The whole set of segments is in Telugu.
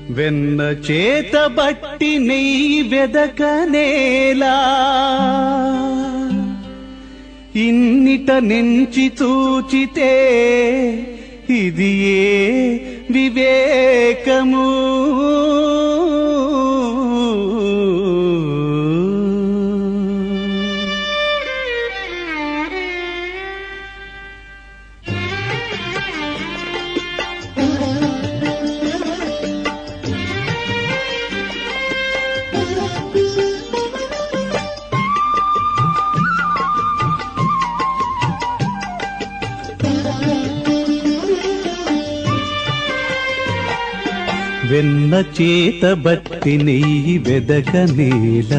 వెన్న చేత బట్టి నెయ్యి వెదకనేలా ఇన్నిట నుంచి చూచితే ఇది ఏ వివేకము వెన్న చేత బట్టి నెయ్యి వెదకనేలా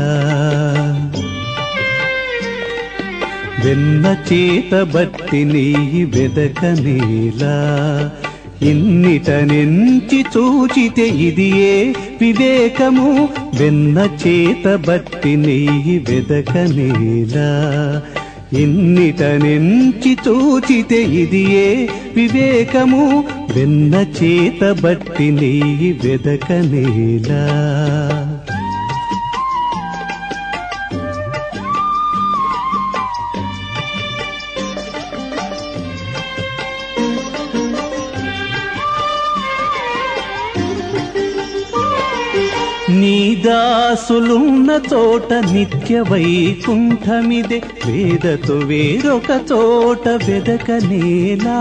వెన్న చేత బట్టి నెయ్యి వెదకనేలా ఇన్నిట నుంచి చూచితే ఇది ఏ వివేకము వెన్న చేత బట్టి నెయ్యి వెదకనేలా ఇన్నిట నుంచి చూచితే ఇది ఏ వివేకము వెన్న చేత బట్టి నెయ్యి వెదకనేలా నీ దాసులున్న చోట నిత్య వైకుంఠమిదే వేదతో వేరొక చోట వెదకనేలా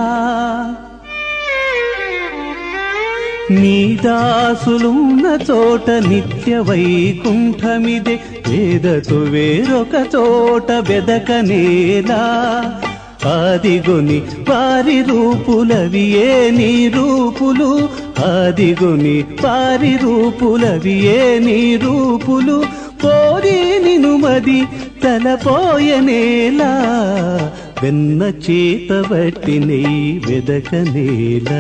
నీ దాసులున్న చోట నిత్య వైకుంఠమిదే వేదతో వేరొక చోట వెదకనేలా ఆదిగుని వారి రూపులవియే నీ రూపులు ఆదిగుని వారి రూపులవియే నీ రూపులు పోరి నినుమది తలపోయనేలా వెన్న చేత బట్టి నెయ్యి వెదకనేలా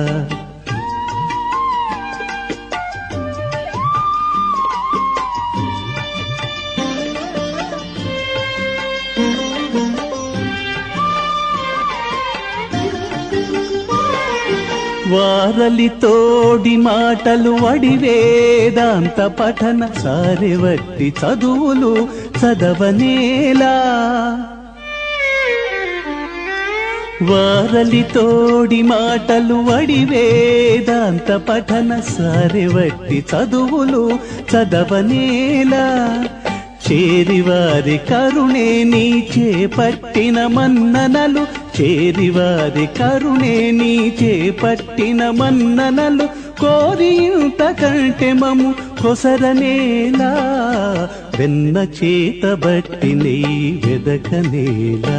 వారలి తోడి మాటలు వడి వేదాంత పఠన సారెవట్టి చదువులు చదవనేలా వారలి తోడి మాటలు వడి వేదాంత పఠన సారెవట్టి చదువులు చదవనేలా చేరివారి కరుణే నీ చేపట్టిన మన్ననలు చేరివారి కరుణే నీ చేపట్టిన మన్ననలు కోరింత కంటే మము కొసరనేలా వెన్న చేత బట్టి నీ వెదకనేలా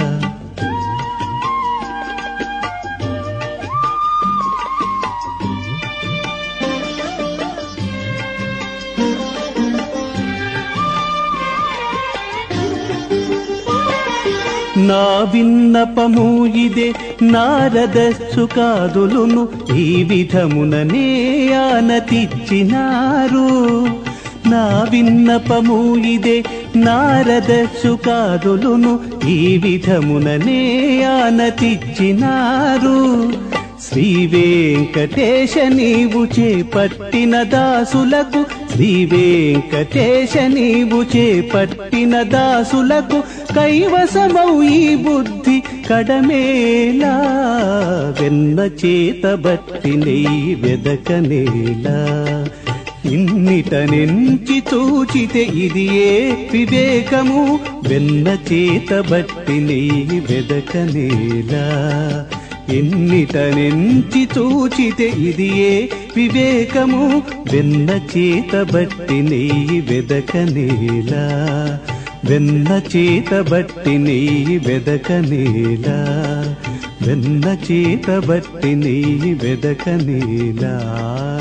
నా విన్నపము ఇదే నారద సుఖాదులును ఈ విధముననే ఆనతిచ్చినారు నా విన్నపము ఇదే నారద సుఖాదులును ఈ విధముననే ఆనతిచ్చినారు శ్రీ వెంకటేశ నీవు చేపట్టిన దాసులకు శ్రీ వెంకటేశ నీవు చేపట్టిన దాసులకు కైవసమౌ ఈ బుద్ధి కడమేలా వెన్న చేత బట్టి నెయ్యి వెదకనేలా ఇన్నిట నుంచి చూచితే ఇది ఏ వివేకము వెన్న చేత బట్టి నెయ్యి వెదకనేలా ఎన్నిట నుంచి చూచితే ఇది ఏ వివేకము వెన్న చేత బట్టి నెయ్యి వెదకనేలా వెన్న చేత బట్టి నెయ్యి వెదకనేలా వెన్న చేత బట్టి నెయ్యి వెదకనేలా